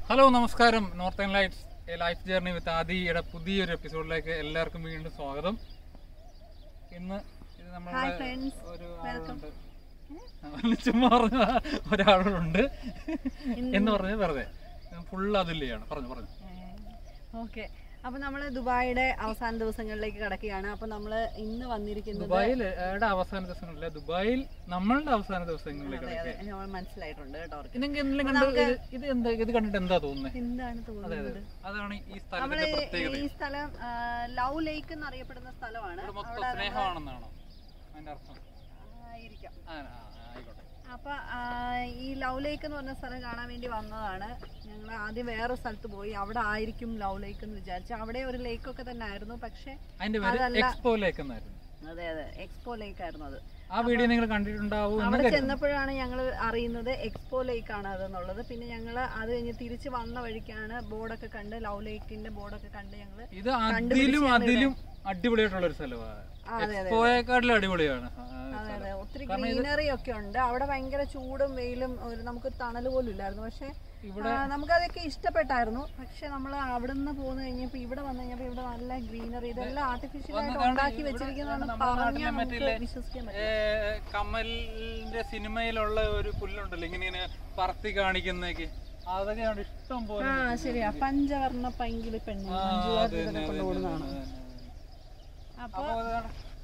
Hello നമസ്കാരം northern lights a life journey with ആദിയുടെ പുതിയൊരു എപ്പിസോഡിലേക്ക് എല്ലാവർക്കും വീണ്ടും സ്വാഗതം ഇന്ന് ഇത് Hi നമ്മളുടെ friends. ഒരു Welcome. ആളുണ്ട് ചുമ്മാ പറഞ്ഞ ഒരാളുണ്ട് എന്ന് പറഞ്ഞ് വെറുതെ ഫുൾ അതിലെയാണ് പറഞ്ഞു പറഞ്ഞു ഓക്കെ അപ്പൊ നമ്മള് ദുബായിയുടെ അവസാന ദിവസങ്ങളിലേക്ക് കടക്കുകയാണ് അപ്പൊ നമ്മള് ഇന്ന് വന്നിരിക്കുന്നത് ദുബായിൽ ഏടെ അവസാന ദിവസങ്ങളില്ല ദുബായിൽ നമ്മളുടെ അവസാന ദിവസങ്ങളിലേക്ക് അതെ, അതെ, കിടക്കുക നമ്മൾ മനസ്സിലായിട്ടുണ്ട് കേട്ടോ അവർക്ക്. നിങ്ങൾക്ക് എന്തെങ്കിലും കണ്ട് ഇത് ഇത് എന്താ ഇത് കണ്ടിട്ട് എന്താ തോന്നുന്നത് എന്താണ് അതെ തോന്നുന്നത് അതെ അതാണ് ഈ നമ്മള് സ്ഥലത്തിന്റെ പ്രത്യേകത ഈ സ്ഥലം ആ, ലവ് ലേക്ക് എന്നറിയപ്പെടുന്ന സ്ഥലമാണ് ഇവിടെ മൊത്തം അവിടെ സ്നേഹമാണെന്നാണോ അതിന്റെ അർത്ഥം ആയിരിക്കാം ആ, ആ, ആ, ആയിക്കോട്ടെ അപ്പൊ ആ, ഈ ലവ് ലേക്ക് എന്ന് പറഞ്ഞ സ്ഥലം കാണാൻ വേണ്ടി വന്നതാണ് ഞങ്ങൾ ആദ്യം വേറെ സ്ഥലത്ത് പോയി അവിടെ ആയിരിക്കും ലവ് ലേക്ക് എന്ന് വിചാരിച്ചു അവിടെ ഒരു ലേക്ക് ഒക്കെ തന്നെ ആയിരുന്നു പക്ഷെ അതിന്റെ പേര് അതല്ല. എക്സ്പോലേക്ക് എന്നായിരുന്നു അതെ അതെ എക്സ്പോ ലേക്ക് ആയിരുന്നു അത് ആ വീഡിയോ നിങ്ങൾ കണ്ടിട്ടുണ്ടാവും എന്ന് അവിടെ കരുതുന്നു. ചെന്നപ്പോഴാണ് ഞങ്ങൾ അറിയുന്നത് എക്സ്പോ ലേക്ക് ആണ് അതെന്നുള്ളത് പിന്നെ ഞങ്ങൾ അത് കഴിഞ്ഞ് തിരിച്ച് വന്ന വഴിക്കാണ് ബോർഡൊക്കെ കണ്ട് ലവ് ലേക്കിന്റെ ബോർഡൊക്കെ കണ്ട് ഞങ്ങൾ ഇത് അതിലും അതിലും അടിപൊളിയായിട്ടുള്ള ഒരു സ്ഥലമാണ് അതെ, എക്സ്പോയെക്കാട്ടിലും അടിപൊളിയാണ് ആ, അതെ സ്ഥലം. അതെ ഒത്തിരി ഗ്രീനറി ഒക്കെ ഉണ്ട് അവിടെ ഭയങ്കര ചൂടും വെയിലും ഒരു നമുക്കൊരു തണൽ പോലും ഇല്ലായിരുന്നു പക്ഷെ ഇവിടെ നമുക്കതൊക്കെ ഇഷ്ടപ്പെട്ടായിരുന്നു പക്ഷെ നമ്മൾ അവിടെ നിന്ന് പോന്നു കഴിഞ്ഞപ്പോ ഇവിടെ വന്നു കഴിഞ്ഞപ്പോ ഇവിടെ നല്ല ഗ്രീനറി ഇതെല്ലാം ആർട്ടിഫിഷ്യൽ ആയിട്ട് വന്നതാണ് ഉണ്ടാക്കി ഇവിടെ വെച്ചിരിക്കുന്നതാണ് നമ്മുടെ പറഞ്ഞാൽ നാട്ടിലെ നമുക്ക് മറ്റില്ലേ, വിശ്വസിക്കാൻ പറ്റും ഏ, കമലിന്റെ സിനിമയിലുള്ള ഒരു പുല്ലുണ്ടല്ലോ ഇങ്ങനെ ഇങ്ങനെ പറത്തി കാണിക്കുന്നേക്ക് അതൊക്കെയാണ് ഇഷ്ടം പോലെ ആ ശരിയാ പഞ്ചവർണ്ണ പൈങ്കിളി പെണ്ണ് ആ, മഞ്ജു അത് വാര്യർ തന്നെ, ഇതൊക്കെ അത് കൊണ്ടുപോകുന്നതാണ് തന്നെ, അത് തന്നെ. അപ്പൊ അപ്പൊ അതാണ്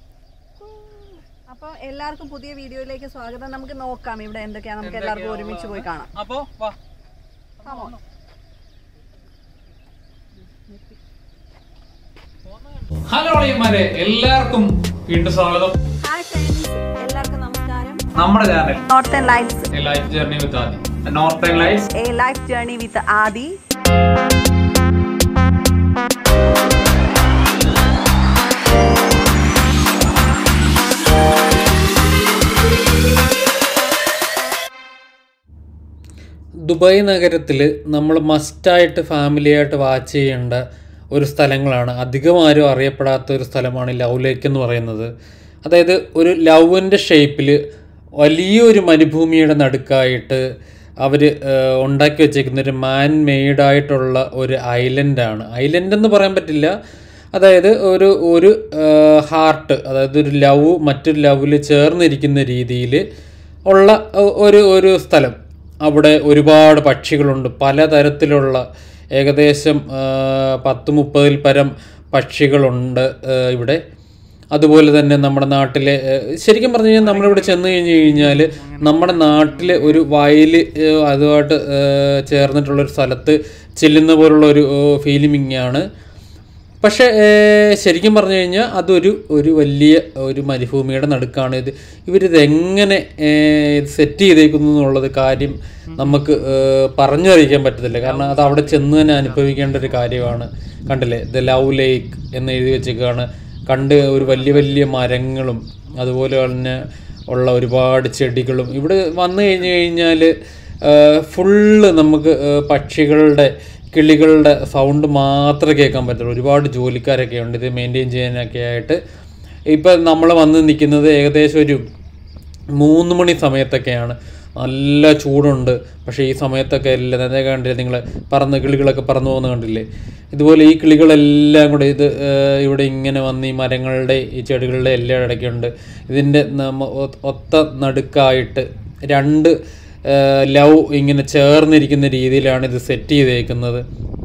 അപ്പൊ എല്ലാവർക്കും പുതിയ വീഡിയോയിലേക്ക് സ്വാഗതം നമുക്ക് നോക്കാം ഇവിടെ എന്തൊക്കെയാ നമുക്ക് എല്ലാവർക്കും ഒരുമിച്ച് പോയി കാണാം അപ്പോ വാ Come on. ഹലോ അളിയന്മാരെ എല്ലാവർക്കും വീണ്ടും സ്വാഗതം ഹായ് ഫ്രണ്ട്സ് എല്ലാവർക്കും നമസ്കാരം നമ്മുടെ channel northern lifes life journey with Adi northern life a life journey with Adi Dubai നഗരത്തിൽ നമ്മൾ മസ്റ്റായിട്ട് ഫാമിലിയായിട്ട് വാച്ച് ചെയ്യേണ്ട ഒരു സ്ഥലങ്ങളാണ് അധികം ആരും അറിയപ്പെടാത്ത ഒരു സ്ഥലമാണ് ലവ് ലേക്ക് എന്ന് പറയുന്നത് അതായത് ഒരു ലവിൻ്റെ ഷേപ്പിൽ വലിയൊരു മരുഭൂമിയുടെ നടുക്കായിട്ട് അവർ ഉണ്ടാക്കി വെച്ചേക്കുന്ന ഒരു മാൻ മെയ്ഡായിട്ടുള്ള ഒരു ഐലൻഡാണ് ഐലൻഡ് എന്ന് പറയാൻ പറ്റില്ല അതായത് ഒരു ഒരു ഹാർട്ട് അതായത് ഒരു ലവ് മറ്റൊരു ലവിൽ ചേർന്നിരിക്കുന്ന രീതിയിൽ ഉള്ള ഒ- ഒരു ഒരു സ്ഥലം അവിടെ ഒരുപാട് പക്ഷികളുണ്ട് പലതരത്തിലുള്ള ഏകദേശം ആ, പത്ത് മുപ്പതിൽ പരം പക്ഷികളുണ്ട് ആ, ഇവിടെ അതുപോലെ തന്നെ നമ്മുടെ നാട്ടിലെ ആ, ശരിക്കും പറഞ്ഞു കഴിഞ്ഞാൽ നമ്മളിവിടെ ചെന്ന് കഴിഞ്ഞ് കഴിഞ്ഞാൽ നമ്മുടെ നാട്ടിലെ ഒരു വയൽ അതുമായിട്ട് ആ, ചേർന്നിട്ടുള്ളൊരു സ്ഥലത്ത് ചെല്ലുന്ന പോലുള്ള ഒരു ഫീലിംഗ് ആണ് പക്ഷേ ഏർ, ശരിക്കും പറഞ്ഞു കഴിഞ്ഞാൽ അതൊരു ഒരു വലിയ ഒരു മരുഭൂമിയുടെ നടുക്കാണ് ഇത് ഇവരിത് എങ്ങനെ ഏർ, ഇത് സെറ്റ് ചെയ്തേക്കുന്നു എന്നുള്ളത് കാര്യം നമുക്ക് ഏർ, പറഞ്ഞറിയിക്കാൻ പറ്റത്തില്ല കാരണം അത് അവിടെ ചെന്ന് തന്നെ അനുഭവിക്കേണ്ട ഒരു കാര്യമാണ് കണ്ടില്ലേ ദ ലവ് ലേക്ക് എന്ന് എഴുതി വെച്ചേക്കാണ് കണ്ട് ഒരു വലിയ വലിയ മരങ്ങളും അതുപോലെ തന്നെ ഉള്ള ഒരുപാട് ചെടികളും ഇവിടെ വന്നു കഴിഞ്ഞ് കഴിഞ്ഞാൽ ഫുള്ള് നമുക്ക് ഏർ, പക്ഷികളുടെ കിളികളുടെ സൗണ്ട് മാത്രമേ കേൾക്കാൻ പറ്റുള്ളൂ ഒരുപാട് ജോലിക്കാരൊക്കെ ഉണ്ട് ഇത് മെയിൻറ്റെയിൻ ചെയ്യാനൊക്കെ ആയിട്ട് ഇപ്പം നമ്മൾ വന്ന് നിൽക്കുന്നത് ഏകദേശം ഒരു മൂന്ന് മണി സമയത്തൊക്കെയാണ് നല്ല ചൂടുണ്ട് പക്ഷേ ഈ സമയത്തൊക്കെ എല്ലാം നേരത്തെ കണ്ടില്ലേ നിങ്ങൾ പറന്ന് കിളികളൊക്കെ പറന്നു പോകുന്ന കണ്ടില്ലേ ഇതുപോലെ ഈ കിളികളെല്ലാം കൂടെ ഇത് ഏർ, ഇവിടെ ഇങ്ങനെ വന്ന് ഈ മരങ്ങളുടെ ഈ ചെടികളുടെ എല്ലാം ഇടയ്ക്കുണ്ട് ഇതിൻ്റെ നമ്മ ഒ- ഒത്ത നടുക്കായിട്ട് രണ്ട് ലവ് ഇങ്ങനെ ചേർന്നിരിക്കുന്ന രീതിയിലാണ് ഇത് സെറ്റ് ചെയ്തേക്കുന്നത്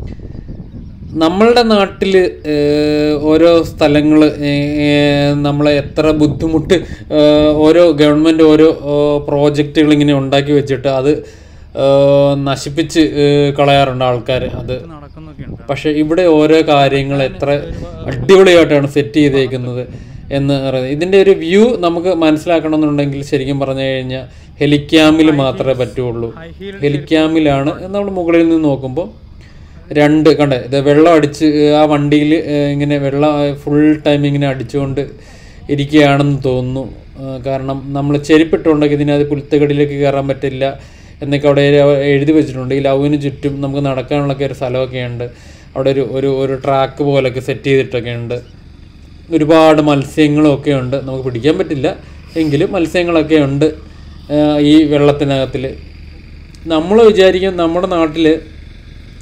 നമ്മളുടെ നാട്ടിൽ ഓരോ സ്ഥലങ്ങൾ നമ്മളെ എത്ര ബുദ്ധിമുട്ട് ഏഹ്, ഓരോ ഗവൺമെൻറ് ഓരോ പ്രോജക്റ്റുകൾ ഇങ്ങനെ ഉണ്ടാക്കി വെച്ചിട്ട് അത് ഏഹ്, നശിപ്പിച്ച് ഏഹ്, കളയാറുണ്ട് ആൾക്കാർ അത് നടക്കുന്നൊക്കെ ഉണ്ട് പക്ഷെ ഇവിടെ ഓരോ കാര്യങ്ങൾ എത്ര അടിപൊളിയായിട്ടാണ് സെറ്റ് ചെയ്തേക്കുന്നത് എന്ന് പറയുന്നത് ഇതിൻ്റെ ഒരു വ്യൂ നമുക്ക് മനസ്സിലാക്കണമെന്നുണ്ടെങ്കിൽ ശരിക്കും പറഞ്ഞു കഴിഞ്ഞാൽ ഹെലിക്യാമിൽ മാത്രമേ പറ്റുള്ളൂ ഹെലിക്യാമിലാണ് നമ്മൾ മുകളിൽ നിന്ന് നോക്കുമ്പോൾ രണ്ട് കണ്ടേ ഇത് വെള്ളം അടിച്ച് ആ വണ്ടിയിൽ ഇങ്ങനെ വെള്ളം ഫുൾ ടൈം ഇങ്ങനെ അടിച്ചുകൊണ്ട് ഇരിക്കുകയാണെന്ന് തോന്നുന്നു ആ, കാരണം നമ്മൾ ചെരുപ്പിട്ടുണ്ടെങ്കിൽ ഇതിനകത്ത് പുൽത്തകടിയിലേക്ക് കയറാൻ പറ്റില്ല എന്നൊക്കെ അവിടെ എഴുതി വെച്ചിട്ടുണ്ട് ഈ ലവിന് ചുറ്റും നമുക്ക് നടക്കാനുള്ളൊക്കെ ഒരു സ്ഥലമൊക്കെ ഉണ്ട് അവിടെ ഒരു ഒരു ഒരു ട്രാക്ക് പോലൊക്കെ സെറ്റ് ചെയ്തിട്ടൊക്കെ ഉണ്ട് ഒരുപാട് മത്സ്യങ്ങളും ഒക്കെ ഉണ്ട് നമുക്ക് പിടിക്കാൻ പറ്റില്ല എങ്കിലും മത്സ്യങ്ങളൊക്കെ ഉണ്ട് ആ, ഈ വെള്ളത്തിനകത്തിൽ നമ്മൾ വിചാരിക്കും നമ്മുടെ നാട്ടിൽ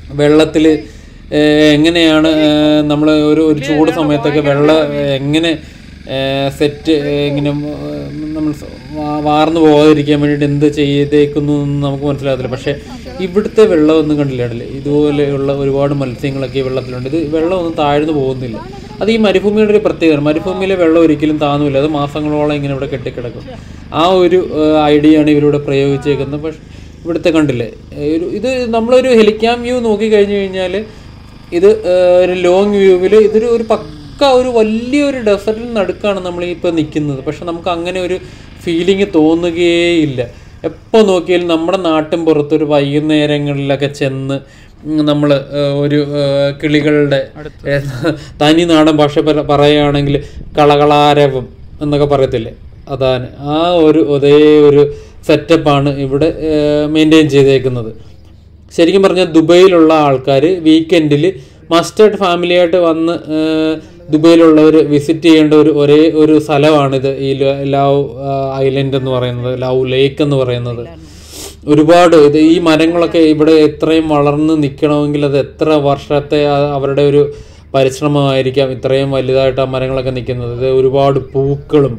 വെള്ളത്തിൽ എങ്ങനെയാണ് നമ്മൾ ഒരു ഒരു ചൂട് സമയത്തൊക്കെ വെള്ളം എങ്ങനെ സെറ്റ് ഇങ്ങനെ നമ്മൾ വാ- വാർന്നു പോകാതിരിക്കാൻ വേണ്ടിയിട്ട് എന്ത് ചെയ്തേക്കുന്നു എന്ന് നമുക്ക് മനസ്സിലാകത്തില്ല പക്ഷേ ഇവിടുത്തെ വെള്ളമൊന്നും കണ്ടില്ല കണ്ടില്ലേ ഇതുപോലെയുള്ള ഒരുപാട് മത്സ്യങ്ങളൊക്കെ ഈ വെള്ളത്തിലുണ്ട് ഇത് വെള്ളമൊന്നും താഴ്ന്നു പോകുന്നില്ല അത് ഈ മരുഭൂമിയുടെ ഒരു പ്രത്യേകത മരുഭൂമിയിലെ വെള്ളം ഒരിക്കലും താന്നില്ല അത് മാസങ്ങളോളം ഇങ്ങനെ ഇവിടെ കെട്ടിക്കിടക്കും ആ ഒരു ഐഡിയ ആണ് ഇവരിവിടെ പ്രയോഗിച്ചേക്കുന്നത് പക്ഷേ ഇവിടുത്തെ കണ്ടില്ലേ ഏ, ഒരു ഇത് നമ്മളൊരു ഹെലിക്യാം വ്യൂ നോക്കി കഴിഞ്ഞു കഴിഞ്ഞാൽ ഇത് ഏ, ഒരു ലോങ് വ്യൂവിൽ ഇതൊരു ഒരു പക്ക ഒരു വലിയൊരു ഡെസർട്ടിൽ നടുക്കാണ് നമ്മൾ ഇപ്പോൾ നിൽക്കുന്നത് പക്ഷെ നമുക്ക് അങ്ങനെ ഒരു ഫീലിംഗ് തോന്നുകയേയില്ല എപ്പോൾ നോക്കിയാലും നമ്മുടെ നാട്ടിൻ പുറത്തൊരു വൈകുന്നേരങ്ങളിലൊക്കെ ചെന്ന് നമ്മൾ ഒരു ഏ, കിളികളുടെ ഏ, തനി നാടൻ ഭാഷ പറ- പറയുകയാണെങ്കിൽ കളകളാരവം എന്നൊക്കെ പറയത്തില്ലേ അതാണ് ആ ഒരു ഒരേ ഒരു സെറ്റപ്പാണ് ഇവിടെ മെയിൻറ്റെയിൻ ചെയ്തേക്കുന്നത് ശരിക്കും പറഞ്ഞാൽ ദുബൈയിലുള്ള ആൾക്കാർ വീക്കെൻഡിൽ മസ്റ്റായിട്ട് ഫാമിലിയായിട്ട് വന്ന് ഏഹ്, ദുബൈയിലുള്ളവർ വിസിറ്റ് ചെയ്യേണ്ട ഒരു ഒരേ ഒരു സ്ഥലമാണിത് ഈ ല- ലവ് ഐലൻഡ് എന്ന് പറയുന്നത് ലവ് ലേക്ക് എന്ന് പറയുന്നത് ഒരുപാട് ഇത് ഈ മരങ്ങളൊക്കെ ഇവിടെ എത്രയും വളർന്ന് നിൽക്കണമെങ്കിൽ അത് എത്ര വർഷത്തെ ആ- അവരുടെ ഒരു പരിശ്രമമായിരിക്കാം ഇത്രയും വലുതായിട്ട് ആ മരങ്ങളൊക്കെ നിൽക്കുന്നത് ഇത് ഒരുപാട് പൂക്കളും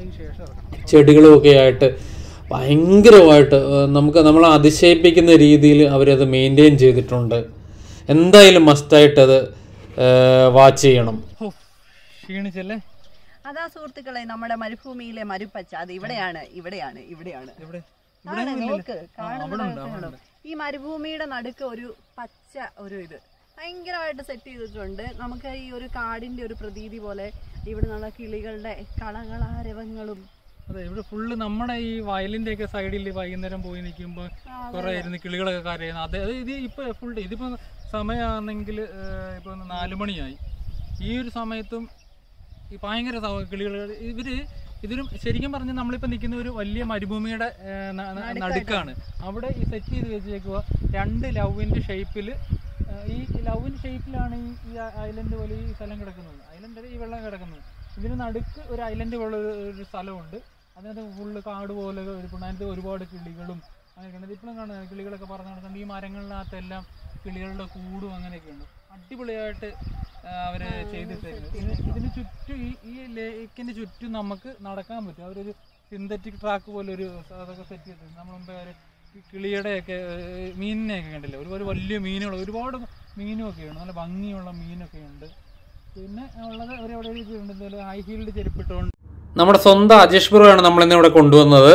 ചെടികളും ഒക്കെ ആയിട്ട് ഭയങ്കരമായിട്ട് ഏഹ്, നമുക്ക് നമ്മളെ അതിശയിപ്പിക്കുന്ന രീതിയിൽ അവരത് മെയിൻറ്റെയിൻ ചെയ്തിട്ടുണ്ട് എന്തായാലും മസ്റ്റായിട്ടത് വാച്ച് ചെയ്യണം ഹോ, ക്ഷീണിച്ചല്ലേ അതാ സുഹൃത്തുക്കളെ നമ്മുടെ മരുഭൂമിയിലെ മരുപ്പച്ച അത് ഇവിടെയാണ് ഇവിടെയാണ് ഇവിടെയാണ് ഇവിടെ ആണ്, നോക്ക് കാണുന്നുണ്ടോ ഈ മരുഭൂമിയുടെ നടുക്ക് ഒരു പച്ച ഒരു ഇത് ഭയങ്കരമായിട്ട് സെറ്റ് ചെയ്തിട്ടുണ്ട് നമുക്ക് ഈ ഒരു കാടിന്റെ ഒരു പ്രതീതി പോലെ ഇവിടെ നിന്നുള്ള കിളികളുടെ കളകളാരവങ്ങളും അതെ ഇവിടെ ഫുള്ള് നമ്മുടെ ഈ വയലിന്റെ ഒക്കെ സൈഡിൽ വൈകുന്നേരം പോയി നിൽക്കുമ്പോൾ കുറെ ഇരുന്ന് കിളികളൊക്കെ കരയുന്നു അതെ അത് ഇത് ഇപ്പൊ ഫുൾ ഡേ ഇതിപ്പോ സമയമാണെങ്കിൽ ഇപ്പൊ നാലു മണിയായി ഈ ഒരു സമയത്തും ഈ ഭയങ്കര സൗ- കിളികൾ ഇവര് ഇതിലും ശരിക്കും പറഞ്ഞാൽ നമ്മളിപ്പോ നിൽക്കുന്ന ഒരു വലിയ മരുഭൂമിയുടെ ഏർ, ന- ന- നടുക്കാണ് അവിടെ ഈ സെറ്റ് ചെയ്ത് വെച്ചേക്കുക രണ്ട് ലവിന്റെ ഷേപ്പിൽ ഈ ലവിന്റെ ഷേപ്പിലാണ് ഈ ഈ ഐലൻഡ് പോലെ ഈ സ്ഥലം കിടക്കുന്നത് ഐലൻഡ് ഈ വെള്ളം കിടക്കുന്നത് ഇതിന് നടുക്ക് ഒരു ഐലൻഡ് പോലെ ഒരു- ഒരു സ്ഥലമുണ്ട് അതിനകത്ത് ഫുള്ള് കാട് പോലെ ഒരു അതിനകത്ത് ഒരുപാട് കിളികളും അങ്ങനെയൊക്കെ ഉണ്ട് ഇപ്പോഴും കാണുന്നത് കിളികളൊക്കെ പറഞ്ഞു നടക്കുന്നുണ്ട് ഈ മരങ്ങളിനകത്തെല്ലാം കിളികളുടെ കൂടും അങ്ങനെയൊക്കെയുണ്ട് അടിപൊളിയായിട്ട് ആ, അവര് ചെയ്തിട്ടേക്കുന്നത് ഇതിന് ഇതിന് ചുറ്റും ഈ ഈ ലേക്കിന്റെ ചുറ്റും നമുക്ക് നടക്കാൻ പറ്റും അവരൊരു സിന്തറ്റിക് ട്രാക്ക് പോലെ ഒരു അതൊക്കെ സെറ്റ് ചെയ്തിട്ടുണ്ട് നമ്മൾ മുമ്പേ ഒരു ഈ കിളിയുടെയൊക്കെ ഏർ, മീനിനെയൊക്കെ കണ്ടില്ലേ ഒരുപാട് വലിയ മീനുകൾ ഒരുപാട് മീനും ഒക്കെ ഉണ്ട് നല്ല ഭംഗിയുള്ള മീനൊക്കെ ഉണ്ട് പിന്നെ ഉള്ളത് അവരവിടെ ഉണ്ട് ഹൈ ഹീൽഡ് ചെരുപ്പിട്ടുകൊണ്ട് നമ്മുടെ സ്വന്തം അജേഷ് ബ്രോയാണ് നമ്മളിന്ന് ഇവിടെ കൊണ്ടുവന്നത്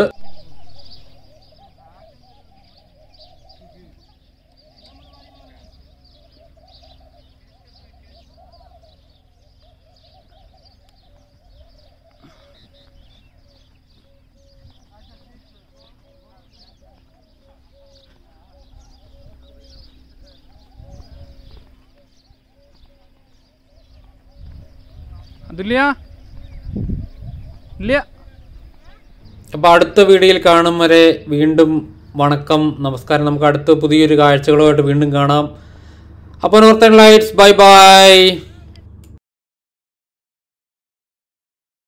അതില്ല ഇല്ല അപ്പോൾ അടുത്ത വീഡിയോയിൽ കാണും വരെ വീണ്ടും വണക്കം നമസ്കാരം നമുക്ക് അടുത്ത പുതിയൊരു കാഴ്ചകളുമായിട്ട് വീണ്ടും കാണാം അപ്പോൾ നോർത്തേൺ ലൈറ്റ്സ് ബൈ ബൈ